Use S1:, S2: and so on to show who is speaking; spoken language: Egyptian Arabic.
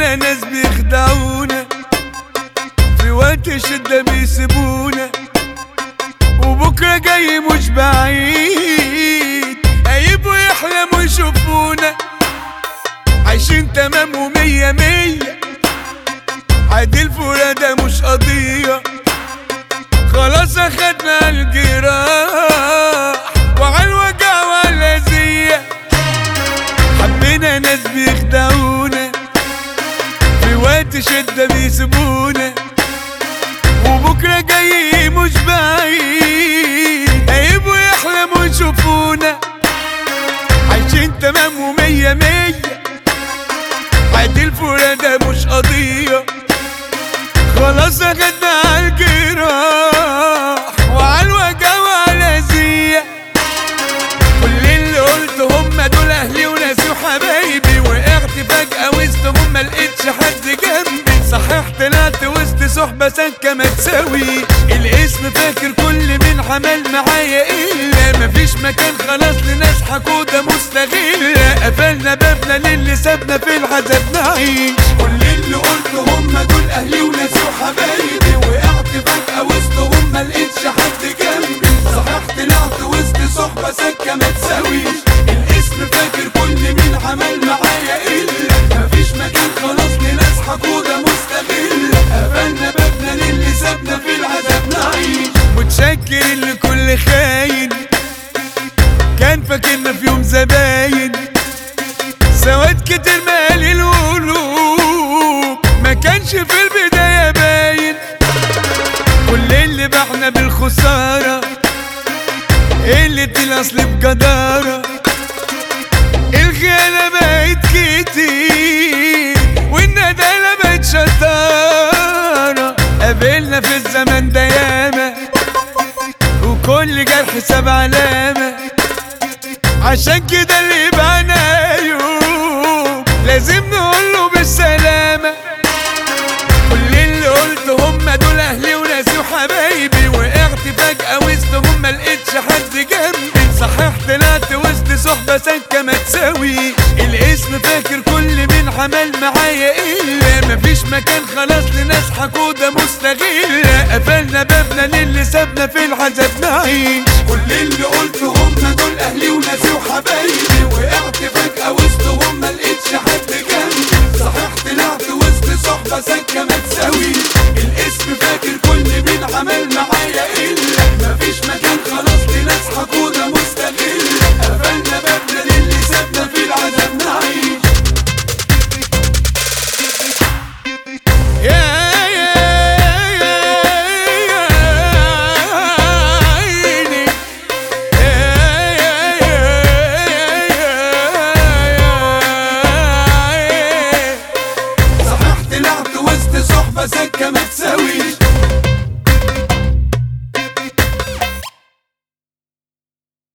S1: حبينا ناس بيخدعونا في وقت الشدة بيسيبونا وبكرة جاي مش بعيد هيبقوا يحلموا يشوفونا عايشين تمام ومية مية عادي الفرادة مش قضية خلاص اخدنا الجراح وعالوجع والأذية حبينا ناس بيخدعونا في وقت شدة بيسيبونا وبكرة جاي مش بعيد هيبقوا يحلموا يشوفونا عايشين تمام ومية مية عادي الفرادة مش قضية خلاص اخدنا عالجراح وعالوجع والأذية كل اللي قلته هما دول اهلي وناسي وحبايبي وقعت فجأة وسطهم ملقتش حد جنبي صحيح طلعت وسط صحبة سكة ما تساوي الاسم فاكر كل مين عمل معايا الا مفيش مكان خلاص لناس حقودة مستغلة قفلنا بابنا للي سابنا في العذاب نعيش كل اللي قلته هما دول اهلي وناسي وحبايبي وقعت فجأة وسطهم ملقتش حد جنبي صحيح طلعت وسط صحبة سكة ما تساويش الاسم فاكر كل مين عمل معايا الا مفيش مكان خلاص لناس حقودة مستغلة قفلنا بابنا للي سابنا في العذاب نعيش متشكر لكل خاين كان فاكرنا في يوم زباين سواد كتير مالي القلوب ما كانش في البداية باين كل اللي بعنا بالخسارة اللي الاصل بجدارة الخيانة بقت كتير والندالة بقت شطارة قابلنا في الزمن ده ياما وكل جرح ساب علامة عشان كده اللي بعنا يوم لازم نقوله بالسلامة كل اللي قلته هما دول اهلي وناسي وحبايبي وقعت فجأة وسطهم ملقتش حد جنبي صحيح طلعت وسط صحبة سكة ما تساوي الاسم فاكر كل مين عمل معايا الا مفيش مكان خلاص لناس حقودة مستغلة قفلنا بابنا للي سابنا في العذاب نعيش كل اللي قلته هما دول اهلي وناسي وحبايبي وقعت فجأة وسطهم